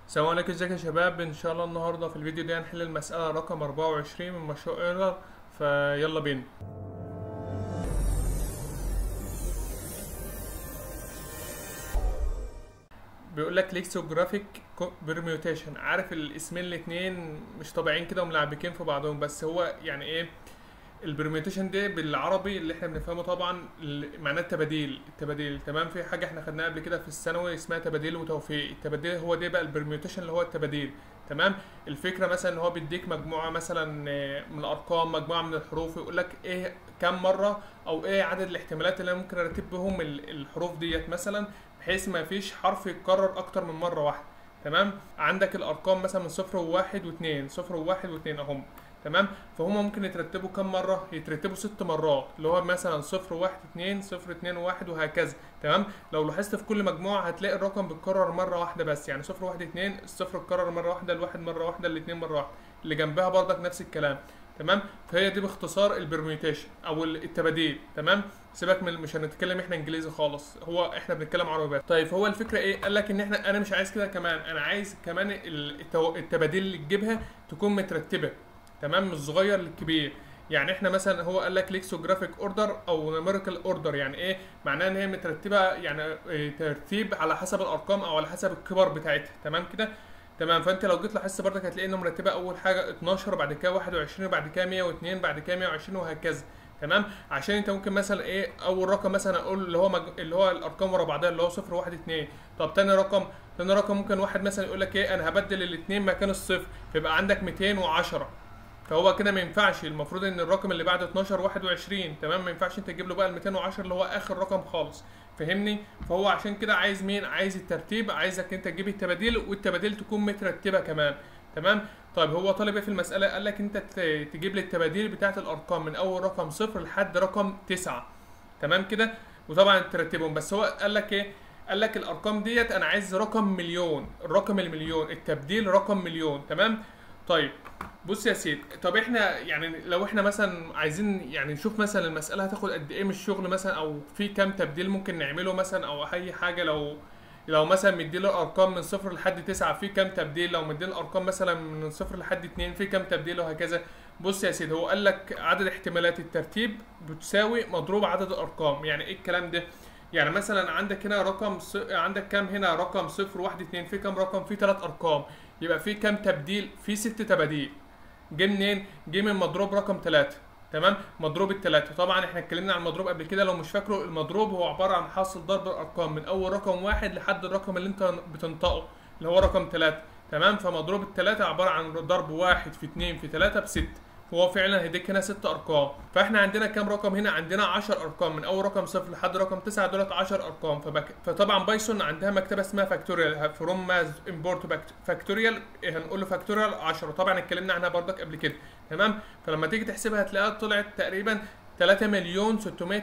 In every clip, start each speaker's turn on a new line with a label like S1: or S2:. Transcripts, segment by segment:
S1: السلام عليكم ازيك يا شباب ان شاء الله النهارده في الفيديو ده هنحل المسألة رقم 24 من مشروع ايرلر فيلا بينا بيقول لك ليكسوجرافيك برميوتيشن عارف الاسمين الاتنين مش طبيعيين كده وملعبكين في بعضهم بس هو يعني ايه البرميوتيشن ده بالعربي اللي احنا بنفهمه طبعا ال- معناه التباديل التباديل تمام في حاجه احنا خدناها قبل كده في الثانوي اسمها تباديل وتوفيق التباديل هو ده بقى البرميوتيشن اللي هو التباديل تمام الفكره مثلا ان هو بيديك مجموعه مثلا آه، من الارقام مجموعه من الحروف ويقول لك ايه كم مره او ايه عدد الاحتمالات اللي انا ممكن ارتب بهم ال- الحروف ديت مثلا بحيث ما فيش حرف يتكرر اكتر من مره واحده تمام عندك الارقام مثلا من صفر وواحد واثنين صفر وواحد واثنين اهم تمام فهم ممكن يترتبوا كم مرة؟ يترتبوا ست مرات اللي هو مثلا صفر واحد اتنين صفر اتنين واحد وهكذا تمام لو لاحظت في كل مجموعة هتلاقي الرقم بيتكرر مرة واحدة بس يعني صفر واحد اتنين الصفر اتكرر مرة واحدة الواحد مرة واحدة الاتنين مرة واحدة اللي جنبها برضك نفس الكلام تمام فهي دي باختصار البرميوتيشن او التباديل تمام سيبك من مش هنتكلم احنا انجليزي خالص هو احنا بنتكلم عربي بس طيب هو الفكره ايه قال لك ان احنا انا مش عايز كده كمان انا عايز كمان ال- التو- التباديل اللي تجيبها تكون مترتبه تمام من الصغير للكبير يعني احنا مثلا هو قال لك ليكسوجرافيك اوردر او نيوميريكال اوردر يعني ايه معناه ان هي مترتبه يعني إيه ترتيب على حسب الارقام او على حسب الكبر بتاعتها تمام كده تمام فانت لو جيت لاحظت برضك هتلاقي انه مرتبه اول حاجه 12 بعد كده 21 بعد كده 102 بعد كده 120 وهكذا تمام عشان انت ممكن مثلا ايه اول رقم مثلا اقول اللي هو مج... اللي هو الارقام ورا بعضها اللي هو 0 1 2 طب تاني رقم تاني رقم ممكن واحد مثلا يقول لك ايه انا هبدل الاثنين مكان الصفر فيبقى عندك 210 فهو كده ما ينفعش المفروض ان الرقم اللي بعد 12 21 تمام ما ينفعش انت تجيب له بقى ال 210 اللي هو اخر رقم خالص فهمني فهو عشان كده عايز مين عايز الترتيب عايزك انت تجيب التباديل والتباديل تكون مترتبه كمان تمام طيب هو طالب ايه في المساله قال لك انت ت- تجيب لي التباديل بتاعه الارقام من اول رقم صفر لحد رقم تسعة تمام كده وطبعا ترتبهم بس هو قال لك ايه قال لك الارقام ديت انا عايز رقم مليون الرقم المليون التبديل رقم مليون تمام طيب بص يا سيدي طب احنا يعني لو احنا مثلا عايزين يعني نشوف مثلا المسألة هتاخد قد ايه من الشغل مثلا او في كام تبديل ممكن نعمله مثلا او اي حاجة لو لو مثلا مديله الارقام من صفر لحد تسعة في كام تبديل لو مديله الارقام مثلا من صفر لحد اتنين في كام تبديل وهكذا بص يا سيدي هو قال لك عدد احتمالات الترتيب بتساوي مضروب عدد الارقام يعني ايه الكلام ده يعني مثلا عندك هنا رقم ص... عندك كام هنا رقم صفر واحد اتنين في كام رقم في ثلاث ارقام يبقى في كام تبديل في ست تباديل جه منين؟ جه من مضروب رقم ثلاثة تمام مضروب الثلاثة طبعا احنا اتكلمنا عن المضروب قبل كده لو مش فاكره المضروب هو عبارة عن حاصل ضرب الارقام من اول رقم واحد لحد الرقم اللي انت بتنطقه اللي هو رقم ثلاثة تمام فمضروب الثلاثة عبارة عن ضرب واحد في اتنين في ثلاثة بست هو فعلا هيديك هنا ست ارقام فاحنا عندنا كام رقم هنا عندنا 10 ارقام من اول رقم صفر لحد رقم 9 دولت 10 ارقام فبك... فطبعا بايثون عندها مكتبه اسمها فاكتوريال فروم ماز امبورت فاكتوريال هنقول له فاكتوريال 10 طبعا اتكلمنا عنها برضك قبل كده تمام فلما تيجي تحسبها هتلاقيها طلعت تقريبا 3 مليون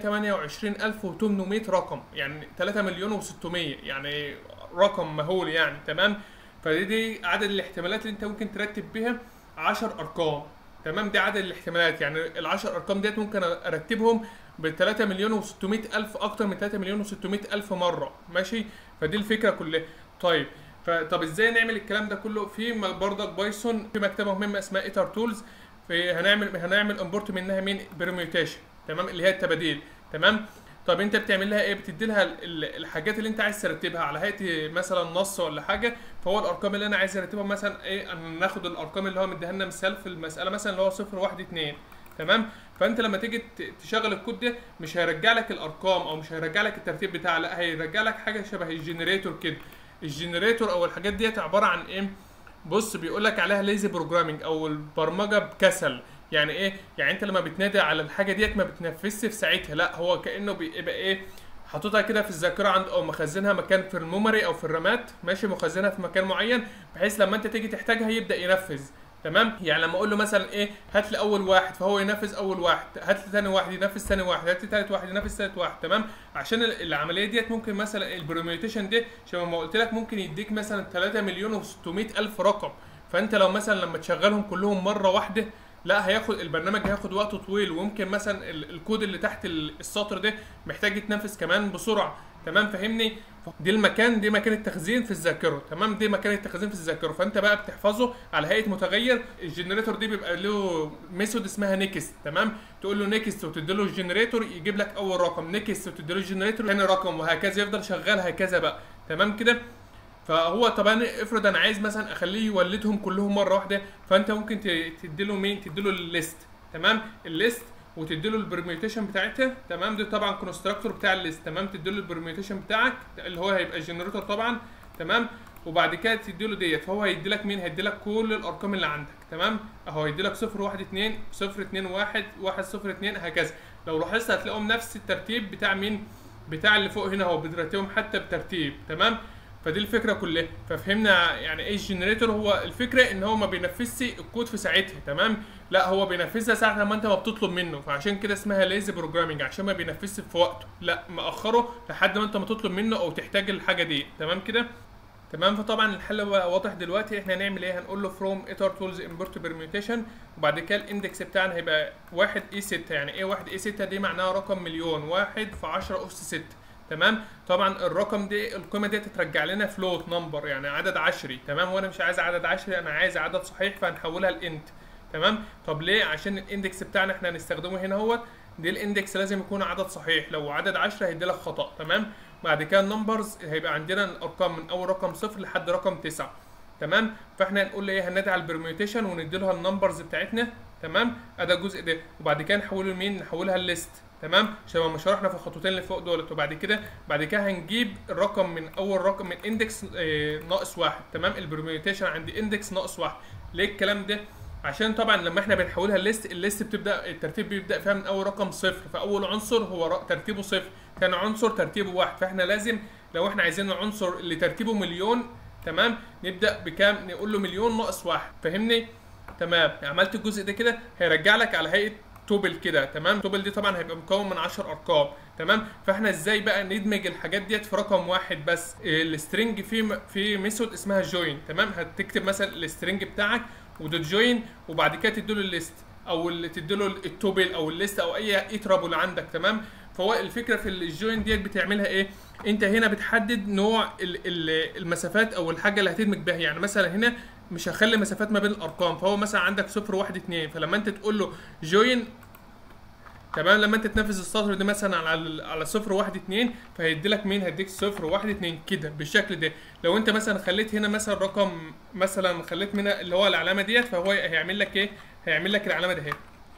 S1: 628 الف و800 رقم يعني 3 مليون و600 يعني رقم مهول يعني تمام فدي دي عدد الاحتمالات اللي انت ممكن ترتب بيها 10 ارقام تمام دي عدد الاحتمالات يعني ال 10 ارقام ديت ممكن ارتبهم ب 3 مليون و600 الف اكتر من 3 مليون و600 الف مره ماشي فدي الفكره كلها طيب فطب ازاي نعمل الكلام ده كله في م- برضك بايثون في مكتبه مهمه اسمها ايتر تولز في هنعمل هنعمل امبورت منها مين برميوتيشن تمام اللي هي التباديل تمام طب انت بتعمل لها ايه بتدي لها ال- ال- الحاجات اللي انت عايز ترتبها على هيئه مثلا نص ولا حاجه فهو الارقام اللي انا عايز ارتبها مثلا ايه أنا ناخد الارقام اللي هو مديها لنا مثال في المساله مثلا اللي هو 0 1 2 تمام فانت لما تيجي ت- تشغل الكود ده مش هيرجع لك الارقام او مش هيرجع لك الترتيب بتاعها لا هيرجع لك حاجه شبه الجنريتور كده الجنريتور او الحاجات ديت عباره عن ايه بص بيقول لك عليها ليزي بروجرامنج او البرمجه بكسل يعني ايه يعني انت لما بتنادي على الحاجه ديت ما بتنفذش في ساعتها لا هو كانه بيبقى ايه حاططها كده في الذاكره عند او مخزنها مكان في الميموري او في الرامات ماشي مخزنها في مكان معين بحيث لما انت تيجي تحتاجها يبدا ينفذ تمام يعني لما اقول له مثلا ايه هات لي اول واحد فهو ينفذ اول واحد هات لي ثاني واحد ينفذ ثاني واحد هات لي ثالث واحد ينفذ ثالث واحد تمام عشان ال- العمليه ديت ممكن مثلا البرميوتيشن دي شبه ما قلت لك ممكن يديك مثلا 3 مليون و600 الف رقم فانت لو مثلا لما تشغلهم كلهم مره واحده لا هياخد البرنامج هياخد وقت طويل وممكن مثلا ال- الكود اللي تحت ال- السطر ده محتاج يتنفذ كمان بسرعه تمام فهمني دي المكان دي مكان التخزين في الذاكره تمام دي مكان التخزين في الذاكره فانت بقى بتحفظه على هيئه متغير الجنريتور دي بيبقى له ميثود اسمها نيكست تمام تقول له نيكست وتدي له الجنريتور يجيب لك اول رقم نيكست وتدي له الجنريتور ثاني رقم وهكذا يفضل شغال هكذا بقى تمام كده فهو طبعا افرض انا عايز مثلا اخليه يولدهم كلهم مره واحده فانت ممكن تدي له مين تدي له الليست تمام الليست وتدي له البرميوتيشن بتاعتها تمام دي طبعا كونستراكتور بتاع الليست تمام تدي له البرميوتيشن بتاعك اللي هو هيبقى الجنريتور طبعا تمام وبعد كده تدي له ديت فهو هيدي لك مين هيدي لك كل الارقام اللي عندك تمام اهو هيدي لك 0 1 2 0 2 1 1 0 2 هكذا لو لاحظت هتلاقيهم نفس الترتيب بتاع مين بتاع اللي فوق هنا هو بترتبهم حتى بترتيب تمام فدي الفكره كلها ففهمنا يعني ايه الجنريتور هو الفكره ان هو ما بينفذش الكود في ساعتها تمام لا هو بينفذها ساعه لما انت ما بتطلب منه فعشان كده اسمها ليزي بروجرامنج عشان ما بينفذش في وقته لا مأخره لحد ما انت ما تطلب منه او تحتاج الحاجه دي تمام كده تمام فطبعا الحل بقى واضح دلوقتي احنا هنعمل ايه هنقول له فروم ايتر تولز امبورت برميوتيشن وبعد كده الاندكس بتاعنا هيبقى 1 اي 6 يعني ايه 1 اي 6 دي معناها رقم مليون 1 في 10 اس 6 تمام طبعا الرقم دي القيمه دي تترجع لنا فلوت نمبر يعني عدد عشري تمام وانا مش عايز عدد عشري انا عايز عدد صحيح فهنحولها لانت تمام طب ليه عشان الاندكس بتاعنا احنا هنستخدمه هنا اهوت دي الاندكس لازم يكون عدد صحيح لو عدد 10 هيدي لك خطا تمام بعد كده النمبرز هيبقى عندنا الارقام من اول رقم صفر لحد رقم 9 تمام فاحنا هنقول له ايه هندي على البرميوتيشن وندي لها النمبرز بتاعتنا تمام ادي الجزء ده وبعد كده نحوله لمين نحولها لليست تمام شبه ما شرحنا في الخطوتين اللي فوق دولت وبعد كده بعد كده هنجيب الرقم من اول رقم من اندكس اه ناقص واحد تمام البرميوتيشن عندي اندكس ناقص واحد ليه الكلام ده عشان طبعا لما احنا بنحولها الليست الليست بتبدا الترتيب بيبدا فيها من اول رقم صفر فاول عنصر هو ترتيبه صفر ثاني عنصر ترتيبه واحد فاحنا لازم لو احنا عايزين العنصر اللي ترتيبه مليون تمام نبدا بكام نقول له مليون ناقص واحد فاهمني تمام عملت الجزء ده كده هيرجع لك على هيئه توبل كده تمام توبل دي طبعا هيبقى مكون من 10 ارقام تمام فاحنا ازاي بقى ندمج الحاجات ديت في رقم واحد بس السترنج في في ميثود اسمها جوين تمام هتكتب مثلا السترنج بتاعك ودوت جوين وبعد كده تديله الليست او تديله التوبل او الليست او اي اي ترابل عندك تمام فهو الفكره في الجوين ديت بتعملها ايه انت هنا بتحدد نوع المسافات او الحاجه اللي هتدمج بها يعني مثلا هنا مش هخلي مسافات ما بين الارقام فهو مثلا عندك صفر واحد اتنين فلما انت تقول له جوين تمام لما انت تنفذ السطر ده مثلا على على صفر واحد اتنين فهيدي لك مين هيديك صفر واحد اتنين كده بالشكل ده لو انت مثلا خليت هنا مثلا رقم مثلا خليت من اللي هو العلامه ديت فهو هيعمل لك ايه هيعمل لك العلامه ده اهي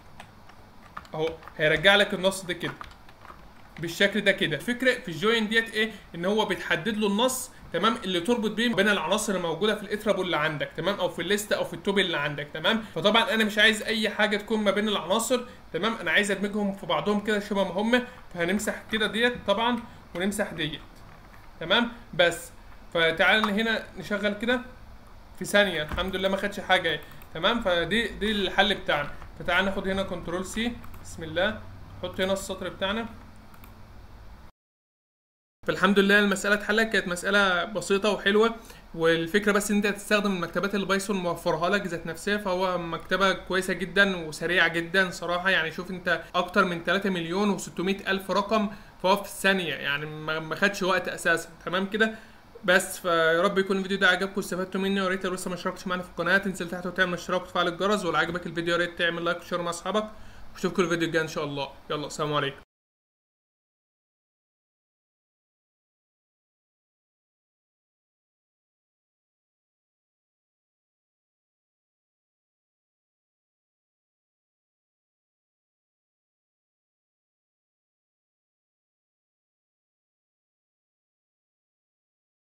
S1: اهو هيرجع لك النص ده كده بالشكل ده كده الفكره في الجوين ديت ايه ان هو بتحدد له النص تمام اللي تربط بيه بين العناصر الموجوده في الاترابول اللي عندك تمام او في الليست او في التوبل اللي عندك تمام فطبعا انا مش عايز اي حاجه تكون ما بين العناصر تمام انا عايز ادمجهم في بعضهم كده شبه ما هم فهنمسح كده ديت طبعا ونمسح ديت تمام بس فتعال هنا نشغل كده في ثانيه الحمد لله ما خدش حاجه ايه تمام فدي دي الحل بتاعنا فتعال ناخد هنا كنترول سي بسم الله نحط هنا السطر بتاعنا فالحمد لله المسألة اتحلت كانت مسألة بسيطة وحلوة والفكرة بس ان انت تستخدم المكتبات اللي بايثون موفرها لك ذات نفسها فهو مكتبة كويسة جدا وسريعة جدا صراحة يعني شوف انت اكتر من 3 مليون و600 الف رقم فهو في الثانية يعني ما خدش وقت اساسا تمام كده بس فيا رب يكون الفيديو ده عجبكم واستفدتوا مني ويا ريت لو لسه ما اشتركتش معانا في القناه تنزل تحت وتعمل اشتراك وتفعل الجرس ولو عجبك الفيديو يا ريت تعمل لايك وشير مع اصحابك واشوفكم الفيديو الجاي ان شاء الله يلا سلام عليكم